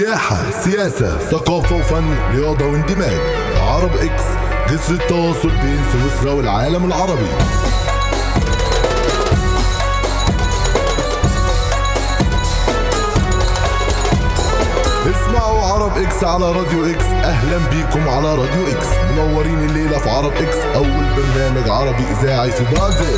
سياحة سياسة ثقافة وفن رياضة واندماج عرب اكس جسر التواصل بين سويسرا والعالم العربي اسمعوا عرب اكس على راديو اكس اهلا بيكم على راديو اكس منورين الليلة في عرب اكس اول برنامج عربي اذاعي في بازل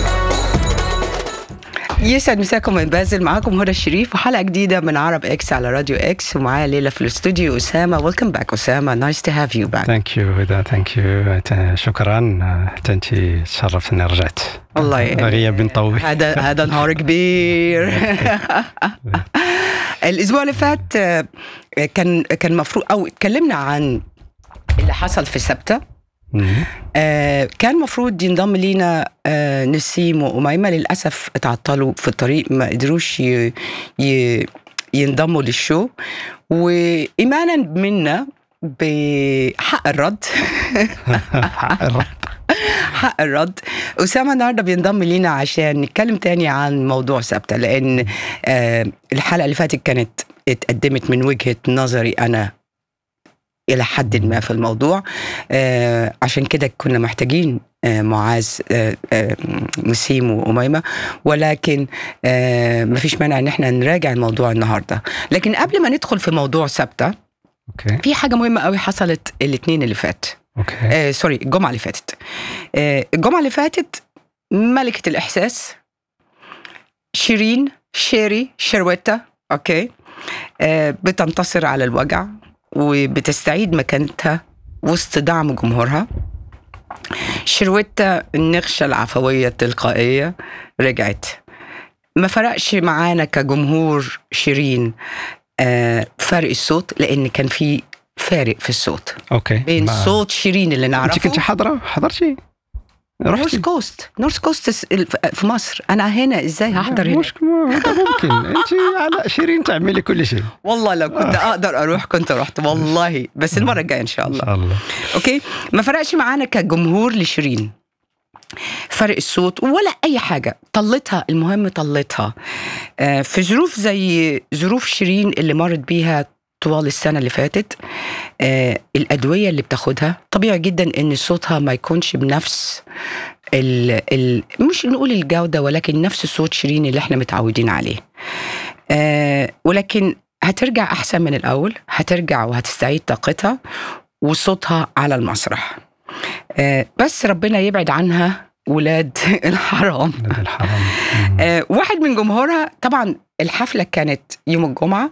يسعد مساكم من بازل معاكم هدى الشريف وحلقه جديده من عرب اكس على راديو اكس ومعايا ليلى في الاستوديو اسامه ويلكم باك اسامه نايس تو هاف يو باك ثانك يو هدى ثانك يو شكرا حتى انت تشرفت اني رجعت والله غياب طويل هذا هذا نهار كبير الاسبوع اللي فات آه، كان كان المفروض او اتكلمنا عن اللي حصل في سبته مم. آه، كان مفروض ينضم لينا آه، نسيم وأميمة للأسف اتعطلوا في الطريق ما قدروش ي... ي... ينضموا للشو وإيمانا منا بحق الرد حق الرد. حق الرد أسامة النهاردة بينضم لينا عشان نتكلم تاني عن موضوع ثابتة لأن آه، الحلقة اللي فاتت كانت اتقدمت من وجهة نظري أنا إلى حد ما في الموضوع آه، عشان كده كنا محتاجين آه، معاذ آه، آه، نسيم وأميمة ولكن آه، مفيش مانع ان احنا نراجع الموضوع النهارده لكن قبل ما ندخل في موضوع ثابته اوكي في حاجه مهمه قوي حصلت الاثنين اللي فات اوكي آه سوري الجمعه اللي فاتت آه الجمعه اللي فاتت ملكه الاحساس شيرين شيري شرويتا اوكي آه بتنتصر على الوجع وبتستعيد مكانتها وسط دعم جمهورها شرويتا النغشة العفوية التلقائية رجعت ما فرقش معانا كجمهور شيرين آه فرق الصوت لان كان في فارق في الصوت اوكي بين ما- صوت شيرين اللي انت كنت نعرفه حاضره حضرتي نورث رحتي كوست نورث كوست س- الف- في مصر انا هنا ازاي هحضر هنا مش هذا ممكن انت على شيرين تعملي كل شيء والله لو كنت اقدر اروح كنت رحت والله بس المره الجايه ان شاء ان الله شاء الله اوكي ما فرقش معانا كجمهور لشيرين فرق الصوت ولا اي حاجه طلتها المهم طلتها آه، في ظروف زي ظروف شيرين اللي مرت بيها طوال السنه اللي فاتت آه، الادويه اللي بتاخدها طبيعي جدا ان صوتها ما يكونش بنفس ال ال مش نقول الجوده ولكن نفس صوت شيرين اللي احنا متعودين عليه آه، ولكن هترجع احسن من الاول هترجع وهتستعيد طاقتها وصوتها على المسرح آه، بس ربنا يبعد عنها ولاد الحرام هذا الحرام مم. آه، واحد من جمهورها طبعا الحفلة كانت يوم الجمعة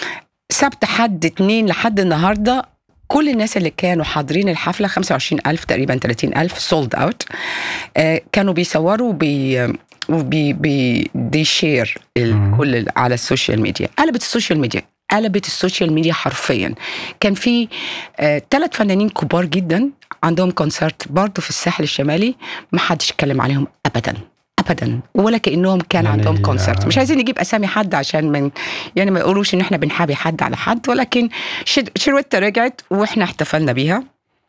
سبت حد اتنين لحد النهاردة كل الناس اللي كانوا حاضرين الحفلة 25 ألف تقريبا 30 ألف سولد أوت كانوا بيصوروا بي وبي بي دي شير مم. كل ال- على السوشيال ميديا قلبت السوشيال ميديا قلبت السوشيال ميديا حرفيا كان في ثلاث فنانين كبار جدا عندهم كونسرت برضه في الساحل الشمالي ما حدش اتكلم عليهم ابدا ابدا ولا كانهم كان يعني عندهم كونسرت آه. مش عايزين نجيب اسامي حد عشان من يعني ما يقولوش ان احنا بنحابي حد على حد ولكن شد- شروتة رجعت واحنا احتفلنا بيها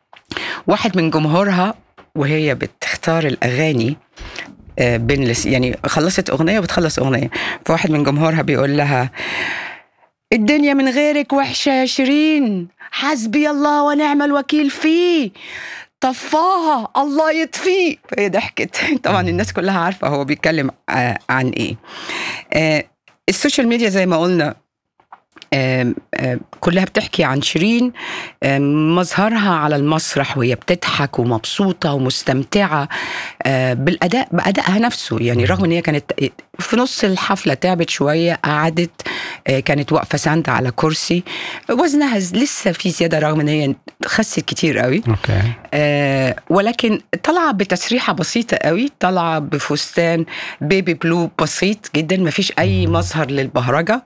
واحد من جمهورها وهي بتختار الاغاني آه، بين لس- يعني خلصت اغنيه وبتخلص اغنيه فواحد من جمهورها بيقول لها الدنيا من غيرك وحشه يا شيرين حسبي الله ونعم الوكيل فيه طفاها الله يطفيه فهي ضحكت طبعا الناس كلها عارفه هو بيتكلم آه، عن ايه آه، السوشيال ميديا زي ما قلنا آم، آم، كلها بتحكي عن شيرين آم، مظهرها على المسرح وهي بتضحك ومبسوطة ومستمتعة آه، بالأداء بأدائها نفسه يعني رغم إن هي كانت في نص الحفلة تعبت شوية قعدت آه، كانت واقفة ساندة على كرسي وزنها لسه في زيادة رغم إن هي خست كتير قوي اوكي آه ولكن طالعه بتسريحه بسيطه قوي طالعه بفستان بيبي بلو بسيط جدا ما فيش اي مظهر للبهرجه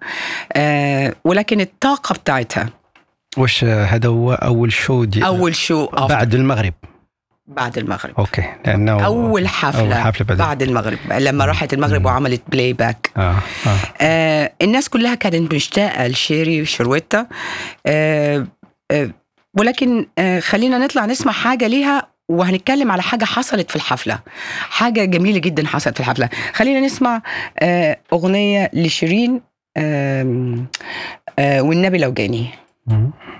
آه ولكن الطاقه بتاعتها وش هذا هو اول شو دي اول شو أوف بعد المغرب بعد المغرب اوكي لانه اول حفله, اول حفله بعد, بعد المغرب لما راحت المغرب مم. وعملت بلاي باك اه اه آه الناس كلها كانت مشتاقه لشيري وشرويتا آه آه ولكن آه خلينا نطلع نسمع حاجه ليها وهنتكلم على حاجه حصلت في الحفله حاجه جميله جدا حصلت في الحفله خلينا نسمع آه اغنيه لشيرين آه آه والنبي لو جاني مم.